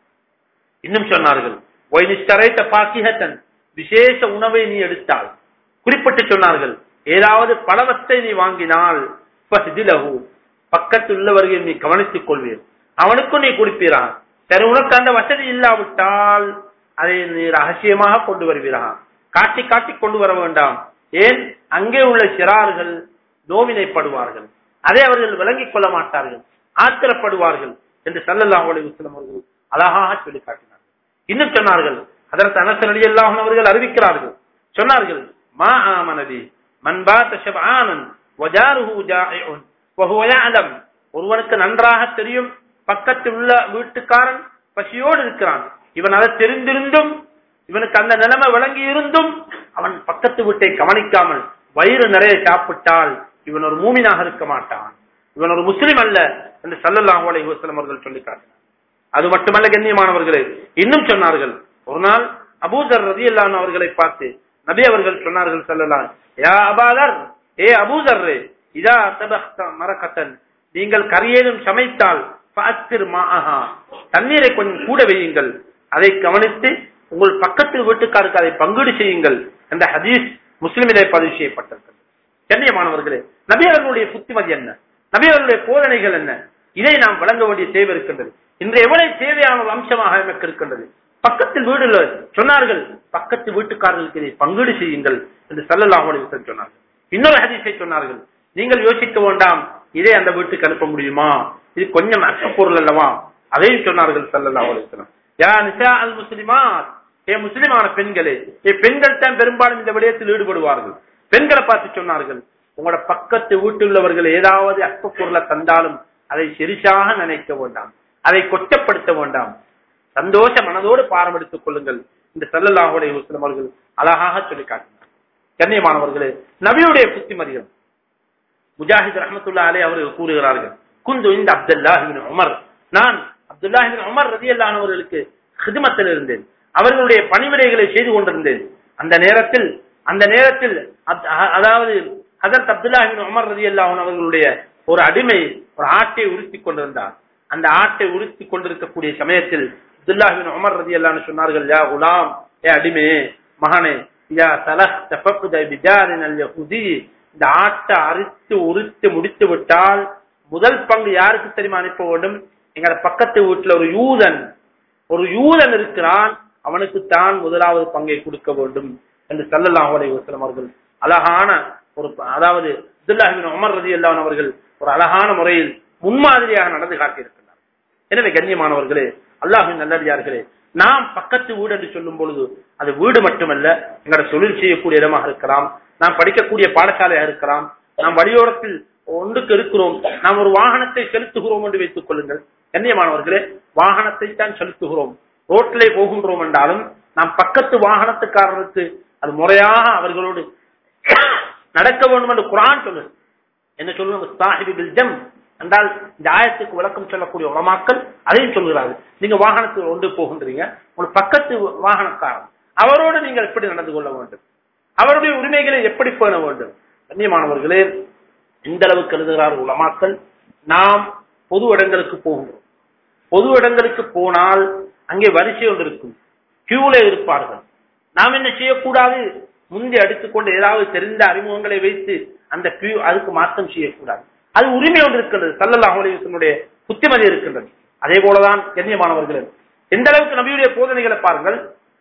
இன்னும் சொன்னார்கள் ஒய்னிஸ்டரைத்த பாக்கிகத்தன் விசேஷ உணவை நீ எடுத்தால் குறிப்பிட்டு சொன்னார்கள் ஏதாவது பலவத்தை நீ வாங்கினால் ஃபஹ்திலஹு, பக்கத்தில் உள்ளவர்கள் நீ கவனித்துக் கொள்வீர் அவனுக்கும் நீ கொடுப்பீரா சரி உனக்கு அந்த வசதி இல்லாவிட்டால் அதை நீ ரகசியமாக கொண்டு வருவீரா காட்டி காட்டி கொண்டு வர வேண்டாம் ஏன் அங்கே உள்ள சிறார்கள் நோவினைப்படுவார்கள் அதை அவர்கள் விளங்கிக் கொள்ள மாட்டார்கள் ஆத்திரப்படுவார்கள் என்று சல்லல்லாஹு அலைஹி வஸல்லம் அவர்கள் அழகாக சொல்லி காட்டினார்கள் இன்னும் சொன்னார்கள் அதற்கு அனஸ் ரலியல்லாஹு அன்ஹு அவர்கள் அறிவிக்கிறார்கள் சொன்னார்கள் மா ஆமனபி மன் பாத ஷப்ஆனன் வஜாருஹு ஜாஇஉன் வஹுவ யஅலம் ஒருவனுக்கு நன்றாக தெரியும் பக்கத்தில் உள்ள வீட்டுக்காரன் பசியோடு இருக்கிறான் இவன் அதை தெரிந்திருந்தும் இவனுக்கு அந்த நிலைமை விளங்கி இருந்தும் அவன் பக்கத்து வீட்டை கவனிக்காமல் வயிறு நிறைய சாப்பிட்டால் இவன் ஒரு மூமினாக இருக்க மாட்டான் இவன் ஒரு முஸ்லிம் அல்ல என்று சல்லல்லாஹு அலைஹி வஸல்லம் அவர்கள் சொல்லி காட்டினார் அது மட்டுமல்ல கண்ணியமானவர்களே இன்னும் சொன்னார்கள் ஒரு நாள் அபூதர் ரதியல்லான் அவர்களை பார்த்து நபி அவர்கள் சொன்னார்கள் சொல்லலாம் யா அபாதர் ஏ அபூதர் இதா தபக்த மரக்கத்தன் நீங்கள் கரியேதும் சமைத்தால் பாத்திர் மாஹா தண்ணீரை கொஞ்சம் கூட வையுங்கள் அதை கவனித்து உங்கள் பக்கத்து வீட்டுக்காருக்கு அதை பங்கீடு செய்யுங்கள் என்ற ஹதீஸ் முஸ்லிமிலே பதிவு செய்யப்பட்டிருக்கிறது கண்ணியமானவர்களே நபி அவர்களுடைய புத்திமதி என்ன நபி அவர்களுடைய போதனைகள் என்ன இதை நாம் வழங்க வேண்டிய தேவை இருக்கின்றது இன்று எவ்வளவு தேவையான ஒரு அம்சமாக நமக்கு இருக்கின்றது பக்கத்தில் வீடுல சொன்னார்கள் பக்கத்து வீட்டுக்காரர்களுக்கு இதை பங்கீடு செய்யுங்கள் என்று சல்லல்லாஹு அலைஹி வஸல்லம் சொன்னார்கள் இன்னொரு ஹதீஸை சொன்னார்கள் நீங்கள் யோசிக்க வேண்டாம் இதை அந்த வீட்டுக்கு அனுப்ப முடியுமா இது கொஞ்சம் அற்ப பொருள் அல்லவா அதையும் சொன்னார்கள் சல்லல்லாஹு அலைஹி வஸல்லம் யா நிசா அல் முஸ்லிமாத் ஏ முஸ்லிமான பெண்களே ஏ பெண்கள் தான் பெரும்பாலும் இந்த விடயத்தில் ஈடுபடுவார்கள் பெண்களை பார்த்து சொன்னார்கள் உங்களோட பக்கத்து வீட்டில் உள்ளவர்கள் ஏதாவது அற்ப பொருளை தந்தாலும் அதை செரிசாக நினைக்க வேண்டாம் அதை கொச்சப்படுத்த வேண்டாம் சந்தோஷ மனதோடு பாரம் எடுத்துக் கொள்ளுங்கள் இந்த சல்லல்லாஹுடைய முஸ்லிம் அவர்கள் அழகாக சொல்லி காட்டினார் கண்ணியமானவர்களே நபியுடைய புத்திமதியம் முஜாஹித் ரஹமத்துல்லா அலே அவர்கள் கூறுகிறார்கள் குந்து இந்த அப்துல்லாஹிபின் உமர் நான் அப்துல்லாஹிபின் உமர் ரதி அவர்களுக்கு ஹிதமத்தில் இருந்தேன் அவர்களுடைய பணிவிடைகளை செய்து கொண்டிருந்தேன் அந்த நேரத்தில் அந்த நேரத்தில் அத்- அ- அதாவது ஹதரத் அப்துல்லாஹிபின் உமர் ரதி அவர்களுடைய ஒரு அடிமை ஒரு ஆட்டை உறுத்தி கொண்டிருந்தார் அந்த ஆட்டை உறுத்தி கொண்டிருக்கக்கூடிய சமயத்தில் அப்துல்லாஹிபின் உமர் ரதி சொன்னார்கள் யா குலாம் ஏ அடிமே மகனே யா தலஹ் தஃபக்குத பிஜாரின் அல் யஹூதி இந்த ஆட்டை அரித்து உரித்து முடித்து விட்டால் முதல் பங்கு யாருக்கு தெரியுமா அனுப்ப வேண்டும் எங்க பக்கத்து வீட்டுல ஒரு யூதன் ஒரு யூதன் இருக்கிறான் அவனுக்கு தான் முதலாவது பங்கை கொடுக்க வேண்டும் என்று சல்லல்லாஹு அலைஹி வஸல்லம் அவர்கள் அழகான ஒரு அதாவது அப்துல்லாஹிபின் உமர் ரதி அவர்கள் ஒரு அழகான முறையில் முன்மாதிரியாக நடந்து காட்டியிருக்கிறார் எனவே கண்ணியமானவர்களே அல்லாஹின் நல்லடியார்களே நாம் பக்கத்து வீடு என்று சொல்லும் பொழுது அது வீடு மட்டுமல்ல எங்களோட தொழில் செய்யக்கூடிய இடமாக இருக்கலாம் நாம் படிக்கக்கூடிய பாடசாலையாக இருக்கலாம் நாம் வழியோரத்தில் ஒன்றுக்கு இருக்கிறோம் நாம் ஒரு வாகனத்தை செலுத்துகிறோம் என்று வைத்துக் கொள்ளுங்கள் கண்ணியமானவர்களே வாகனத்தை தான் செலுத்துகிறோம் ரோட்டிலே போகின்றோம் என்றாலும் நாம் பக்கத்து வாகனத்துக்காரருக்கு அது முறையாக அவர்களோடு நடக்க வேண்டும் என்று குரான் சொல்லுது என்ன சொல்லுங்க சாஹிபி பில் ஜம் என்றால் இந்த ஆயத்துக்கு விளக்கம் சொல்லக்கூடிய உலமாக்கள் அதையும் சொல்கிறார்கள் நீங்க வாகனத்தில் ஒன்று போகின்றீங்க உங்கள் பக்கத்து வாகனக்காரன் அவரோடு நீங்கள் எப்படி நடந்து கொள்ள வேண்டும் அவருடைய உரிமைகளை எப்படி பேண வேண்டும் கண்ணியமானவர்களே இந்த அளவுக்கு எழுதுகிறார் உலமாக்கள் நாம் பொது இடங்களுக்கு போகின்றோம் பொது இடங்களுக்கு போனால் அங்கே வரிசை ஒன்று இருக்கும் கியூல இருப்பார்கள் நாம் என்ன செய்யக்கூடாது முந்தி அடித்துக்கொண்டு ஏதாவது தெரிந்த அறிமுகங்களை வைத்து அந்த கியூ அதுக்கு மாற்றம் செய்யக்கூடாது அது உரிமை ஒன்று இருக்கின்றது சல்லல்லாஹு அலைஹி வஸல்லுடைய புத்திமதி இருக்கின்றது அதே போலதான் கண்ணியமானவர்களே எந்த அளவுக்கு நபியுடைய போதனைகளை பாருங்கள்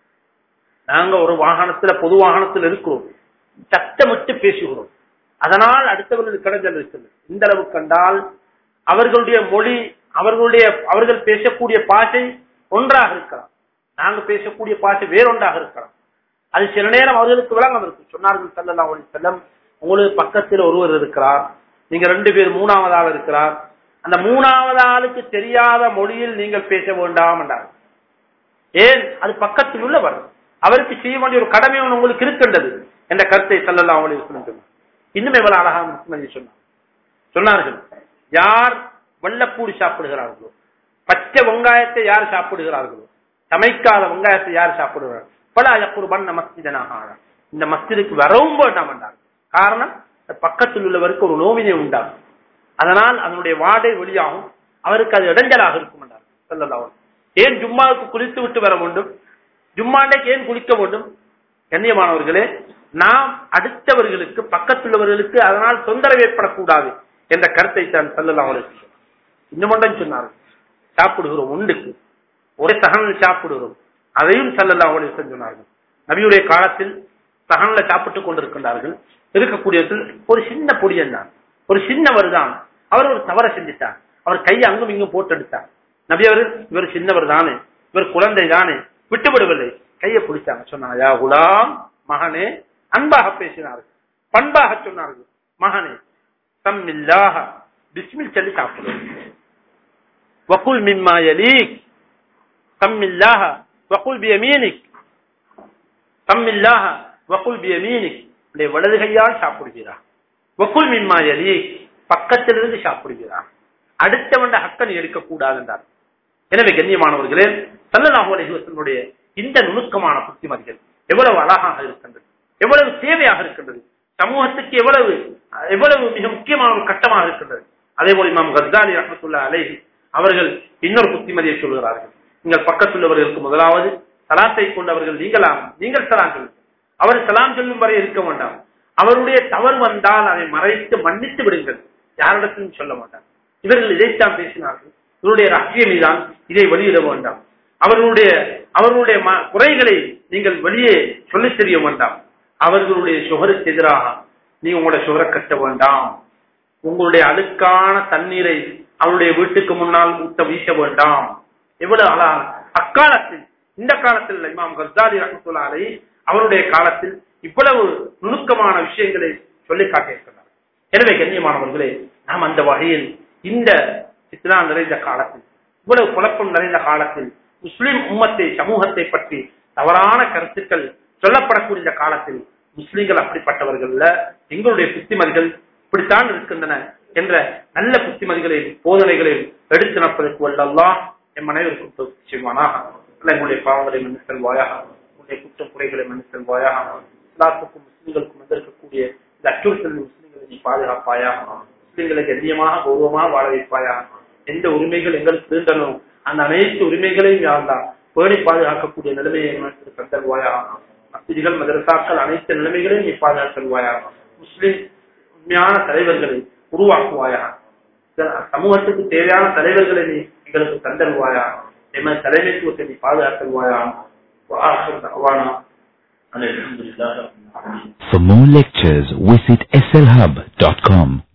நாங்க ஒரு வாகனத்துல பொது வாகனத்தில் இருக்கிறோம் சத்தமிட்டு பேசுகிறோம் அதனால் அடுத்தவர்களுக்கு கிடைச்சல் இருக்கிறது இந்த அளவு கண்டால் அவர்களுடைய மொழி அவர்களுடைய அவர்கள் பேசக்கூடிய பாஷை ஒன்றாக இருக்கலாம் நாங்க பேசக்கூடிய பாஷை வேறொன்றாக இருக்கலாம் அது சில நேரம் அவர்களுக்கு விளங்கம் இருக்கும் சொன்னார்கள் சல்லல்லா அலி செல்லம் உங்களுக்கு பக்கத்தில் ஒருவர் இருக்கிறார் நீங்க ரெண்டு பேர் மூணாவது ஆள் இருக்கிறார் அந்த மூணாவது ஆளுக்கு தெரியாத மொழியில் நீங்கள் பேச வேண்டாம் என்றார் ஏன் அது பக்கத்தில் உள்ளவர் அவருக்கு செய்ய வேண்டிய ஒரு கடமை ஒன்று உங்களுக்கு இருக்கின்றது என்ற கருத்தை சல்லல்லா அலி சொன்னார் இன்னும் எவ்வளவு அழகாக முஸ்லிம் சொன்னார் சொன்னார்கள் யார் வெள்ளப்பூடி சாப்பிடுகிறார்களோ பச்சை வெங்காயத்தை யார் சாப்பிடுகிறார்களோ சமைக்காத வெங்காயத்தை யார் சாப்பிடுகிறார்கள் பல அயக்குருபன் மஸ்ஜிதனாக இந்த மஸ்ஜிதுக்கு வரவும் வேண்டாம் என்றார் காரணம் பக்கத்தில் உள்ளவருக்கு ஒரு நோவினை உண்டாகும் அதனால் அதனுடைய வாடை வெளியாகும் அவருக்கு அது இடைஞ்சலாக இருக்கும் என்றார் சொல்லலாம் ஏன் ஜும்மாவுக்கு குளித்து விட்டு வர வேண்டும் ஜும்மாண்டைக்கு ஏன் குளிக்க வேண்டும் கண்ணியமானவர்களே நாம் அடுத்தவர்களுக்கு பக்கத்துள்ளவர்களுக்கு அதனால் தொந்தரவு ஏற்படக்கூடாது என்ற கருத்தை தான் சொல்லலாம் அவர்களுக்கு இன்னும் ஒன்றும் சொன்னார்கள் சாப்பிடுகிறோம் உண்டுக்கு ஒரே சகனில் சாப்பிடுகிறோம் அதையும் சல்லல்லா அவர்கள் சொன்னார்கள் நபியுடைய காலத்தில் சகனில் சாப்பிட்டுக் கொண்டிருக்கின்றார்கள் இருக்கக்கூடியவர்கள் ஒரு சின்ன பொடியன் தான் ஒரு சின்னவர் தான் அவர் ஒரு தவறை செஞ்சிட்டார் அவர் கையை அங்கும் இங்கும் போட்டு எடுத்தார் நபி அவர் இவர் சின்னவர் தானே இவர் குழந்தை தானே விட்டுவிடவில்லை கையை பிடிச்சாங்க சொன்னாங்க யா குலாம் மகனே அன்பாக பேசினார்கள் பண்பாக சொன்னார்கள் மகனே தம்மில்லாக பிஸ்மில் சொல்லி சாப்பிடுவோம் வகுல் மிம்மா யலீக் தம்மில்லாக வகுல் பியமீனிக் தம்மில்லாக வகுல் பியமீனிக் உடைய வலது கையால் சாப்பிடுகிறார் வக்குல் மின்மா எலி பக்கத்திலிருந்து சாப்பிடுகிறார் அடுத்தவண்ட ஹக்கன் எடுக்கக்கூடாது என்றார் எனவே கண்ணியமானவர்களே சல்லல்லாஹு அலைஹி வஸல்லுடைய இந்த நுணுக்கமான புத்திமதிகள் எவ்வளவு அழகாக இருக்கின்றது எவ்வளவு தேவையாக இருக்கின்றது சமூகத்துக்கு எவ்வளவு எவ்வளவு மிக முக்கியமான ஒரு கட்டமாக இருக்கின்றது அதே போல இமாம் கஸ்தாலி ரஹமத்துல்லா அலைஹி அவர்கள் இன்னொரு புத்திமதியை சொல்கிறார்கள் நீங்கள் பக்கத்துள்ளவர்களுக்கு முதலாவது சலாத்தை கொண்டவர்கள் நீங்களாம் நீங்கள் சலாம் சொல்லுங்கள் அவர் சலாம் சொல்லும் வரை இருக்க வேண்டாம் அவருடைய தவறு வந்தால் அதை மறைத்து மன்னித்து விடுங்கள் யாரிடத்திலும் சொல்ல மாட்டார் இவர்கள் இதைத்தான் பேசினார்கள் இவருடைய ரகசியம் தான் இதை வெளியிட வேண்டாம் அவர்களுடைய அவர்களுடைய குறைகளை நீங்கள் வெளியே சொல்லித் தெரிய வேண்டாம் அவர்களுடைய சுகருக்கு எதிராக நீ உங்களுடைய சுகரை கட்ட வேண்டாம் உங்களுடைய அழுக்கான தண்ணீரை அவருடைய வீட்டுக்கு முன்னால் ஊட்ட வீச வேண்டாம் எவ்வளவு அழகா அக்காலத்தில் இந்த காலத்தில் இமாம் கஸ்தாலி ரஹமத்துல்லாலை அவருடைய காலத்தில் இவ்வளவு நுணுக்கமான விஷயங்களை சொல்லி காட்டியிருக்கிறார் எனவே கண்ணியமானவர்களே நாம் அந்த வகையில் இந்த இஸ்லா நிறைந்த காலத்தில் இவ்வளவு குழப்பம் நிறைந்த காலத்தில் முஸ்லிம் உம்மத்தை சமூகத்தை பற்றி தவறான கருத்துக்கள் சொல்லப்படக்கூடிய இந்த காலத்தில் முஸ்லிம்கள் அப்படிப்பட்டவர்கள்ல எங்களுடைய புத்திமதிகள் இப்படித்தான் இருக்கின்றன என்ற நல்ல புத்திமதிகளையும் போதனைகளையும் எடுத்து நடப்பதற்கு வல்லல்லாம் என் மனைவிற்கும் செய்வானாக எங்களுடைய பாவங்களை மன்னி செல்வாயாக உங்களுடைய குற்றம் குறைகளை மன்னி செல்வாயாக இஸ்லாத்துக்கும் முஸ்லிம்களுக்கும் வந்திருக்கக்கூடிய இந்த அச்சுறுத்தல் முஸ்லிம்களை நீ பாதுகாப்பாயாக முஸ்லிம்களை கண்ணியமாக கௌரவமாக வாழ வைப்பாயாக எந்த உரிமைகள் எங்களுக்கு தீண்டனோ அந்த அனைத்து உரிமைகளையும் யாழ்தான் பேணி பாதுகாக்கக்கூடிய நிலைமையை எங்களுக்கு தந்தல்வாயாக மசிதிகள் மதரசாக்கள் அனைத்து நிலைமைகளையும் நீ பாதுகாத்தல்வாயாக முஸ்லிம் உண்மையான தலைவர்களை உருவாக்குவாயாக சமூகத்துக்கு தேவையான தலைவர்களை நீ எங்களுக்கு தந்தல்வாயா எமது தலைமைத்துவத்தை நீ பாதுகாத்தல்வாயா الحمد لله رب العالمين For more lectures, visit slhub.com.